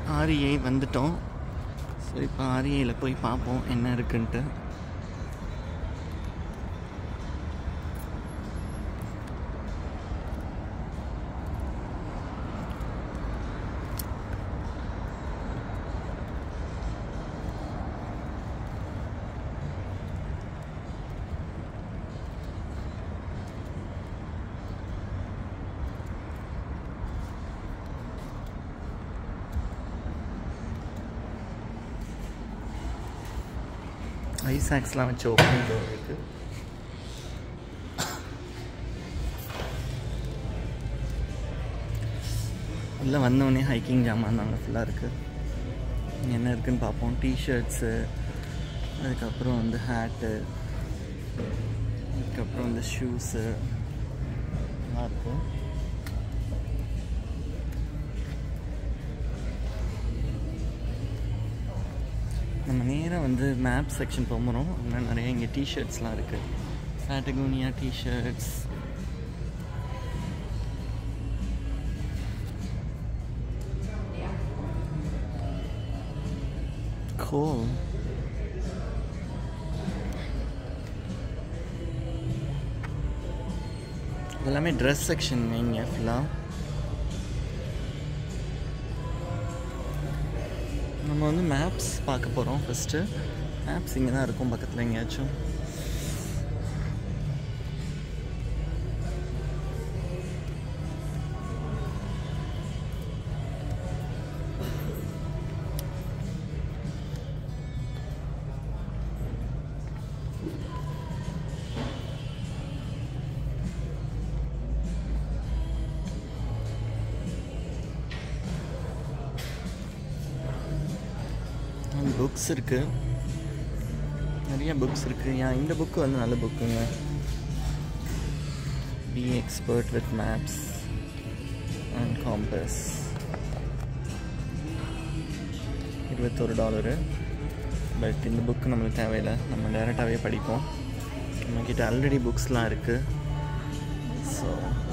RA வந்துட்டோம் so இப்போ ஆர்ஏல போய் பார்ப்போம் என்ன இருக்குன்ட்டு ஐசாக்ஸ்லாம் வச்சு ஓப்பனிங் டோர் இருக்குது உள்ளே வந்தவொடனே ஹைக்கிங் ஜாமான் நாங்கள் ஃபுல்லாக இருக்குது என்ன இருக்குன்னு பார்ப்போம் டிஷர்ட்ஸு அதுக்கப்புறம் வந்து ஹேட்டு அதுக்கப்புறம் வந்து ஷூஸு எல்லாம் இருக்கும் நம்ம நேராக வந்து மேப் செக்ஷன் போகிறோம் அங்கே நிறைய இங்கே டிஷர்ட்ஸ்லாம் இருக்குது பேட்டகோனியா டிஷர்ட்ஸ் Cool. எல்லாமே ட்ரெஸ் செக்ஷன் இங்கே ஃபுல்லாக நம்ம வந்து மேப்ஸ் பார்க்க போகிறோம் ஃபஸ்ட்டு மேப்ஸ் இங்கே தான் இருக்கும் பக்கத்தில் எங்கேயாச்சும் புக்ஸ் இருக்குது நிறைய புக்ஸ் இருக்குது ஏன் இந்த புக்கு வந்து நல்ல புக்குங்க be expert with maps and compass இருபத்தொரு டாலரு பட் இந்த புக்கு நம்மளுக்கு தேவையில்லை நம்ம டேரெக்டாகவே படிப்போம் நம்மக்கிட்ட ஆல்ரெடி புக்ஸ்லாம் இருக்குது ஸோ